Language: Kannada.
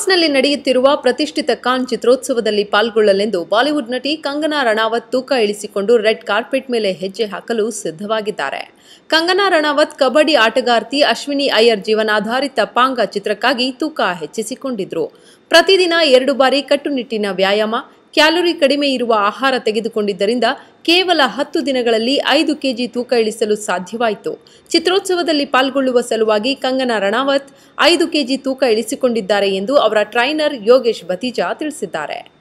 ಫ್ರಾನ್ಸ್ನಲ್ಲಿ ನಡೆಯುತ್ತಿರುವ ಪ್ರತಿಷ್ಠಿತ ಕಾನ್ ಚಿತ್ರೋತ್ಸವದಲ್ಲಿ ಪಾಲ್ಗೊಳ್ಳಲೆಂದು ಬಾಲಿವುಡ್ ನಟಿ ಕಂಗನಾ ರಣಾವತ್ ತೂಕ ಇಳಿಸಿಕೊಂಡು ರೆಡ್ ಕಾರ್ಪೆಟ್ ಮೇಲೆ ಹೆಜ್ಜೆ ಹಾಕಲು ಸಿದ್ಧವಾಗಿದ್ದಾರೆ ಕಂಗನಾ ರಣಾವತ್ ಕಬಡ್ಡಿ ಆಟಗಾರ್ತಿ ಅಶ್ವಿನಿ ಅಯ್ಯರ್ ಜೀವನಾಧಾರಿತ ಪಾಂಗ ಚಿತ್ರಕ್ಕಾಗಿ ತೂಕ ಹೆಚ್ಚಿಸಿಕೊಂಡಿದ್ರು ಪ್ರತಿದಿನ ಎರಡು ಬಾರಿ ಕಟ್ಟುನಿಟ್ಟಿನ ವ್ಯಾಯಾಮ ಕ್ಯಾಲೋರಿ ಕಡಿಮೆ ಇರುವ ಆಹಾರ ತೆಗೆದುಕೊಂಡಿದ್ದರಿಂದ ಕೇವಲ ಹತ್ತು ದಿನಗಳಲ್ಲಿ ಐದು ಕೆಜಿ ತೂಕ ಇಳಿಸಲು ಸಾಧ್ಯವಾಯಿತು ಚಿತ್ರೋತ್ಸವದಲ್ಲಿ ಪಾಲ್ಗೊಳ್ಳುವ ಸಲುವಾಗಿ ಕಂಗನಾ ರಣಾವತ್ ಐದು ಕೆಜಿ ತೂಕ ಇಳಿಸಿಕೊಂಡಿದ್ದಾರೆ ಎಂದು ಅವರ ಟ್ರೈನರ್ ಯೋಗೇಶ್ ಭತೀಜಾ ತಿಳಿಸಿದ್ದಾರೆ